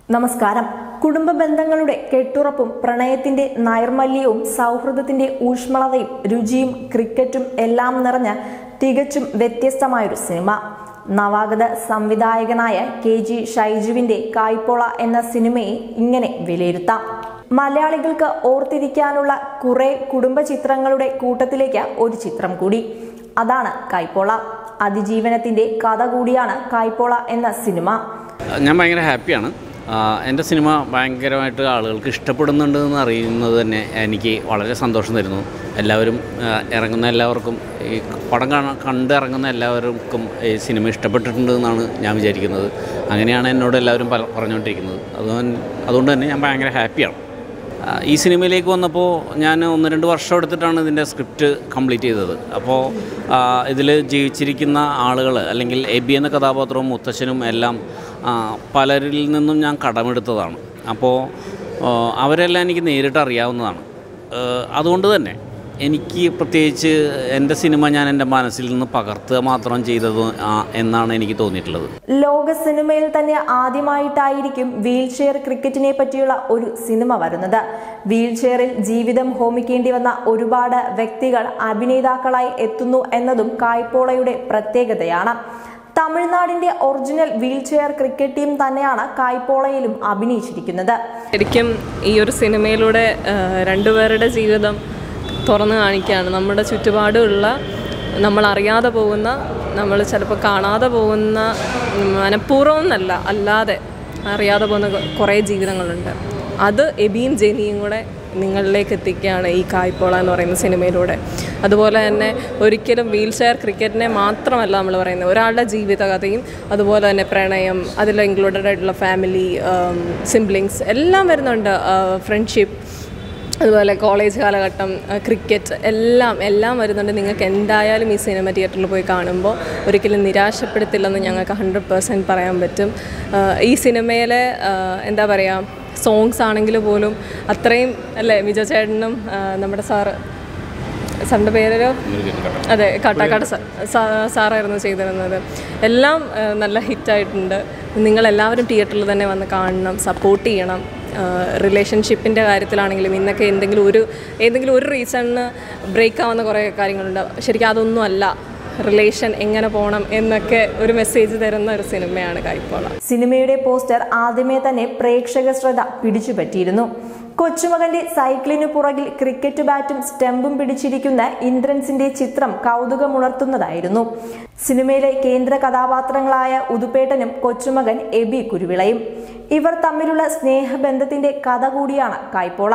നമസ്കാരം കുടുംബ ബന്ധങ്ങളുടെ കെട്ടുറപ്പും പ്രണയത്തിന്റെ നൈർമല്യവും സൗഹൃദത്തിന്റെ ഊഷ്മളതയും രുചിയും ക്രിക്കറ്റും എല്ലാം നിറഞ്ഞ തികച്ചും വ്യത്യസ്തമായൊരു സിനിമ നവാഗത സംവിധായകനായ കെ ജി ഷൈജുവിന്റെ കായ്പോള എന്ന സിനിമയെ ഇങ്ങനെ വിലയിരുത്താം മലയാളികൾക്ക് ഓർത്തിരിക്കാനുള്ള കുറെ കുടുംബ ചിത്രങ്ങളുടെ കൂട്ടത്തിലേക്ക് ഒരു ചിത്രം കൂടി അതാണ് കായ്പോള അതിജീവനത്തിന്റെ കഥ കൂടിയാണ് കായ്പോള എന്ന സിനിമ ഞാൻ ഭയങ്കര ഹാപ്പിയാണ് ആഹ് എൻ്റെ സിനിമ ഭയങ്കരമായിട്ട് ആളുകൾക്ക് ഇഷ്ടപ്പെടുന്നുണ്ട് എന്ന് അറിയുന്നത് തന്നെ എനിക്ക് വളരെ സന്തോഷം തരുന്നു എല്ലാവരും ആഹ് ഇറങ്ങുന്ന എല്ലാവർക്കും ഈ പടം കാണാൻ കണ്ട് ഇറങ്ങുന്ന എല്ലാവർക്കും ഈ സിനിമ ഇഷ്ടപ്പെട്ടിട്ടുണ്ട് എന്നാണ് ഞാൻ വിചാരിക്കുന്നത് അങ്ങനെയാണ് എന്നോട് എല്ലാവരും പല പറഞ്ഞുകൊണ്ടിരിക്കുന്നത് അതുകൊണ്ട് അതുകൊണ്ട് തന്നെ ഞാൻ ഭയങ്കര ഹാപ്പിയാണ് ആഹ് ഈ സിനിമയിലേക്ക് വന്നപ്പോൾ ഞാൻ ഒന്ന് രണ്ട് വർഷം എടുത്തിട്ടാണ് ഇതിൻ്റെ സ്ക്രിപ്റ്റ് കംപ്ലീറ്റ് ചെയ്തത് അപ്പോൾ ഇതിൽ ജീവിച്ചിരിക്കുന്ന ആളുകൾ അല്ലെങ്കിൽ എബി എന്ന കഥാപാത്രവും മുത്തശ്ശനും എല്ലാം ആഹ് പലരിൽ നിന്നും ഞാൻ കടമെടുത്തതാണ് അപ്പോൾ ആഹ് അവരെല്ലാം എനിക്ക് നേരിട്ട് അറിയാവുന്നതാണ് ആഹ് അതുകൊണ്ട് തന്നെ എനിക്ക് പ്രത്യേകിച്ച് എൻ്റെ സിനിമ ഞാൻ എൻ്റെ മനസ്സിൽ നിന്ന് പകർത്തുക മാത്രം ചെയ്തത് ആ- എന്നാണ് എനിക്ക് തോന്നിയിട്ടുള്ളത് ലോക സിനിമയിൽ തന്നെ ആദ്യമായിട്ടായിരിക്കും വീൽ ചെയർ ക്രിക്കറ്റിനെ പറ്റിയുള്ള ഒരു സിനിമ വരുന്നത് വീൽ ചെയറിൽ ജീവിതം ഹോമിക്കേണ്ടി വന്ന ഒരുപാട് വ്യക്തികൾ അഭിനേതാക്കളായി എത്തുന്നു എന്നതും കായ്പോളയുടെ പ്രത്യേകതയാണ് തമിഴ്നാടിന്റെ original wheelchair cricket team തന്നെയാണ് കായ്പോളയിലും അഭിനയിച്ചിരിക്കുന്നത് ശരിക്കും ഈ ഒരു സിനിമയിലൂടെ ആ, രണ്ടുപേരുടെ ജീവിതം തുറന്നു കാണിക്കുകയാണ് നമ്മുടെ ചുറ്റുപാടുമുള്ള നമ്മൾ അറിയാതെ പോകുന്ന നമ്മൾ ചിലപ്പോൾ കാണാതെ പോകുന്ന ഉം, മനഃപൂർവ്വം എന്നല്ല അല്ലാതെ അറിയാതെ പോകുന്ന കൊ- കുറേ ജീവിതങ്ങളുണ്ട് അത് എബിയും ജെനിയും കൂടെ നിങ്ങളിലേക്ക് എത്തിക്കുകയാണ് ഈ കായ്പോള എന്ന് പറയുന്ന സിനിമയിലൂടെ അതുപോലെ തന്നെ ഒരിക്കലും വീൽ ചെയർ ക്രിക്കറ്റിനെ മാത്രമല്ല നമ്മൾ പറയുന്നത് ഒരാളുടെ ജീവിതകഥയും അതുപോലെ തന്നെ പ്രണയം അതിൽ ഇൻക്ലൂഡഡ് ആയിട്ടുള്ള ഫാമിലി സിംബ്ലിങ്സ് എല്ലാം വരുന്നുണ്ട് ഫ്രണ്ട്ഷിപ്പ് അതുപോലെ കോളേജ് കാലഘട്ടം ക്രിക്കറ്റ് എല്ലാം എല്ലാം വരുന്നുണ്ട് നിങ്ങൾക്ക് എന്തായാലും ഈ സിനിമ തിയേറ്ററിൽ പോയി കാണുമ്പോൾ ഒരിക്കലും നിരാശപ്പെടുത്തില്ലെന്ന് ഞങ്ങൾക്ക് ഹൺഡ്രഡ് പേഴ്സൻറ്റ് പറയാൻ പറ്റും ആ, ഈ സിനിമയിലെ ആ, എന്താ പറയുക സോങ്സ് ആണെങ്കിൽ പോലും അത്രയും അല്ലേ വിജയ ചേട്ടനും ആ, നമ്മുടെ സാറ് സാറിൻ്റെ പേരൊരു അതെ കാട്ടാക്കാട് സാർ സാ- സാറായിരുന്നു ചെയ്തിരുന്നത് എല്ലാം ആ, നല്ല ഹിറ്റായിട്ടുണ്ട് നിങ്ങളെല്ലാവരും തിയേറ്ററിൽ തന്നെ വന്ന് കാണണം സപ്പോർട്ട് ചെയ്യണം റിലേഷൻഷിപ്പിൻ്റെ കാര്യത്തിലാണെങ്കിലും ഇന്നൊക്കെ എന്തെങ്കിലും ഒരു ഏതെങ്കിലും ഒരു റീസണിന് ബ്രേക്ക് ആവുന്ന കുറേ കാര്യങ്ങളുണ്ട് ശരിക്കും അതൊന്നും അല്ല റിലേഷൻ എങ്ങനെ പോകണം എന്നൊക്കെ ഒരു മെസ്സേജ് തരുന്ന ഒരു സിനിമയാണ് കൈപ്പോള സിനിമയുടെ പോസ്റ്റർ ആദ്യമേ തന്നെ പ്രേക്ഷക ശ്രദ്ധ പിടിച്ചുപറ്റിയിരുന്നു കൊച്ചുമകന്റെ സൈക്കിളിനു പുറകിൽ ക്രിക്കറ്റ് ബാറ്റും സ്റ്റമ്പും പിടിച്ചിരിക്കുന്ന ഇന്ദ്രൻസിന്റെ ചിത്രം കൗതുകമുണർത്തുന്നതായിരുന്നു സിനിമയിലെ കേന്ദ്ര കഥാപാത്രങ്ങളായ ഉതുപ്പേട്ടനും കൊച്ചുമകൻ എബി കുരുവിളയും ഇവർ തമ്മിലുള്ള സ്നേഹബന്ധത്തിന്റെ കഥ കൂടിയാണ് കായ്പോള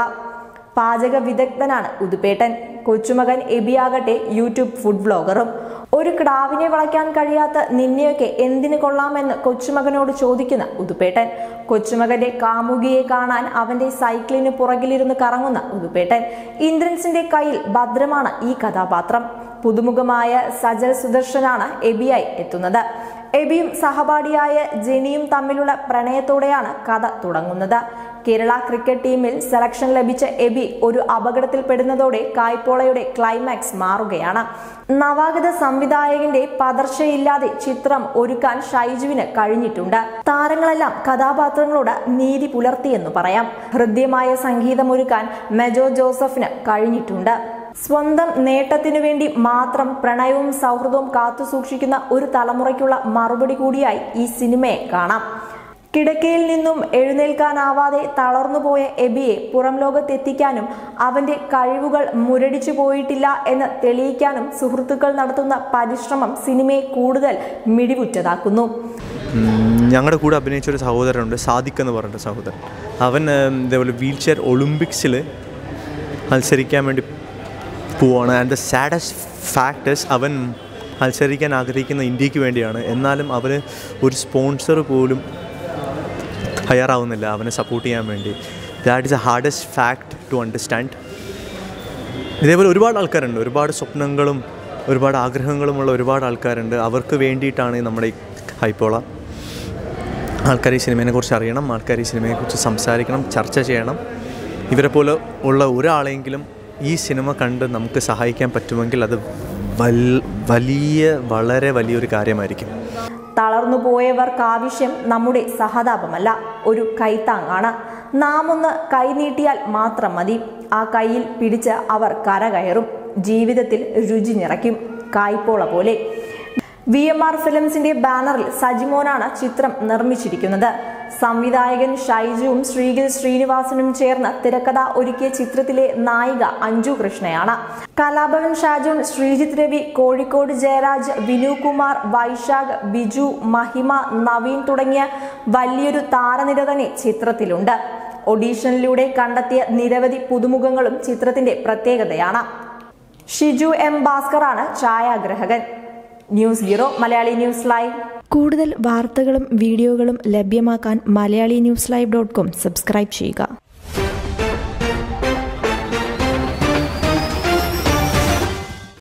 പാചക വിദഗ്ധനാണ് ഉതുപ്പേട്ടൻ കൊച്ചുമകൻ എബിയാകട്ടെ യൂട്യൂബ് ഫുഡ് വ്ലോഗറും ഒരു ക്ടാവിനെ വളയ്ക്കാൻ കഴിയാത്ത നിന്നെയൊക്കെ എന്തിനു കൊള്ളാമെന്ന് കൊച്ചുമകനോട് ചോദിക്കുന്ന ഉതുപ്പേട്ടൻ കൊച്ചുമകന്റെ കാമുകിയെ കാണാൻ അവന്റെ സൈക്കിളിന് പുറകിലിരുന്ന് കറങ്ങുന്ന ഉതുപ്പേട്ടൻ ഇന്ദ്രൻസിന്റെ കയ്യിൽ ഭദ്രമാണ് ഈ കഥാപാത്രം പുതുമുഖമായ സജൽ സുദർശനാണ് എബിയായി എത്തുന്നത് എബിയും സഹപാഠിയായ ജെനിയും തമ്മിലുള്ള പ്രണയത്തോടെയാണ് കഥ തുടങ്ങുന്നത് കേരള ക്രിക്കറ്റ് ടീമിൽ സെലക്ഷൻ ലഭിച്ച എബി ഒരു അപകടത്തിൽപ്പെടുന്നതോടെ കായ്പോളയുടെ ക്ലൈമാക്സ് മാറുകയാണ് നവാഗത സംവിധായകന്റെ പതർച്ചയില്ലാതെ ചിത്രം ഒരുക്കാൻ ഷൈജുവിന് കഴിഞ്ഞിട്ടുണ്ട് താരങ്ങളെല്ലാം കഥാപാത്രങ്ങളോട് നീതി പുലർത്തിയെന്ന് പറയാം ഹൃദ്യമായ സംഗീതമൊരുക്കാൻ മെജോ ജോസഫിന് കഴിഞ്ഞിട്ടുണ്ട് സ്വന്തം നേട്ടത്തിനു വേണ്ടി മാത്രം പ്രണയവും സൗഹൃദവും കാത്തുസൂക്ഷിക്കുന്ന ഒരു തലമുറയ്ക്കുള്ള മറുപടി കൂടിയായി ഈ സിനിമയെ കാണാം കിടക്കയിൽ നിന്നും എഴുന്നേൽക്കാനാവാതെ തളർന്നുപോയ എബിയെ പുറം ലോകത്തെത്തിക്കാനും അവന്റെ കഴിവുകൾ മുരടിച്ചു പോയിട്ടില്ല എന്ന് തെളിയിക്കാനും സുഹൃത്തുക്കൾ നടത്തുന്ന പരിശ്രമം സിനിമയെ കൂടുതൽ മിഴിവുറ്റതാക്കുന്നു ഞങ്ങളുടെ കൂടെ അഭിനയിച്ച ഒരു സഹോദരനുണ്ട് സാദിഖ് എന്ന് പറഞ്ഞിട്ട് സഹോദരൻ അവൻ ഉം, ഇതേപോലെ വീൽ ചെയർ ഒളിമ്പിക്സിൽ മത്സരിക്കാൻ വേണ്ടി പോവാണ് ആൻഡ് ദ സാഡസ്റ്റ് ഫാക്ടേഴ്സ് അവൻ മത്സരിക്കാൻ ആഗ്രഹിക്കുന്ന ഇന്ത്യക്ക് വേണ്ടിയാണ് എന്നാലും അവന് ഒരു സ്പോൺസർ പോലും തയ്യാറാവുന്നില്ല അവനെ സപ്പോർട്ട് ചെയ്യാൻ വേണ്ടി that is a hardest fact to understand ഇതേപോലെ ഒരുപാട് ആൾക്കാരുണ്ട് ഒരുപാട് സ്വപ്നങ്ങളും ഒരുപാട് ആഗ്രഹങ്ങളുമുള്ള ഒരുപാട് ആൾക്കാരുണ്ട് അവർക്ക് വേണ്ടിയിട്ടാണ് ഈ നമ്മുടെ ഈ ഹൈപ്പോള ആൾക്കാർ ഈ സിനിമയെ കുറിച്ച് അറിയണം ആൾക്കാർ ഈ സിനിമയെക്കുറിച്ച് സംസാരിക്കണം ചർച്ച ചെയ്യണം ഇവരെ പോലെ ഉള്ള ഒരാളെങ്കിലും ഈ സിനിമ കണ്ട് നമുക്ക് സഹായിക്കാൻ പറ്റുമെങ്കിൽ അത് വൽ വലിയ വളരെ വലിയൊരു കാര്യമായിരിക്കും തളർന്നു പോയവർക്കാവശ്യം നമ്മുടെ സഹതാപമല്ല ഒരു കൈത്താങ്ങാണ് നാം ഒന്ന് കൈനീട്ടിയാൽ മാത്രം മതി ആ കൈയിൽ പിടിച്ച് അവർ കരകയറും ജീവിതത്തിൽ രുചി നിറയ്ക്കും കായ്പോള പോലെ വി എം ആർ ഫിലിംസിന്റെ ബാനറിൽ സജിമോനാണ് ചിത്രം നിർമ്മിച്ചിരിക്കുന്നത് സംവിധായകൻ ഷൈജുവും ശ്രീകിൽ ശ്രീനിവാസനും ചേർന്ന് തിരക്കഥ ഒരുക്കിയ ചിത്രത്തിലെ നായിക അഞ്ജു കൃഷ്ണയാണ് കലാഭവൻ ഷാജോൺ ശ്രീജിത്ത് രവി കോഴിക്കോട് ജയരാജ് വിനുകുമാർ വൈശാഖ് ബിജു മഹിമ നവീൻ തുടങ്ങിയ വലിയൊരു താരനിര തന്നെ ചിത്രത്തിലുണ്ട് ഒഡീഷനിലൂടെ കണ്ടെത്തിയ നിരവധി പുതുമുഖങ്ങളും ചിത്രത്തിന്റെ പ്രത്യേകതയാണ് ഷിജു എം ഭാസ്കറാണ് ഛായാഗ്രഹകൻ news bureau Malayali news live കൂടുതൽ വാർത്തകളും വീഡിയോകളും ലഭ്യമാക്കാൻ Malayali news live dot com subscribe ചെയ്യുക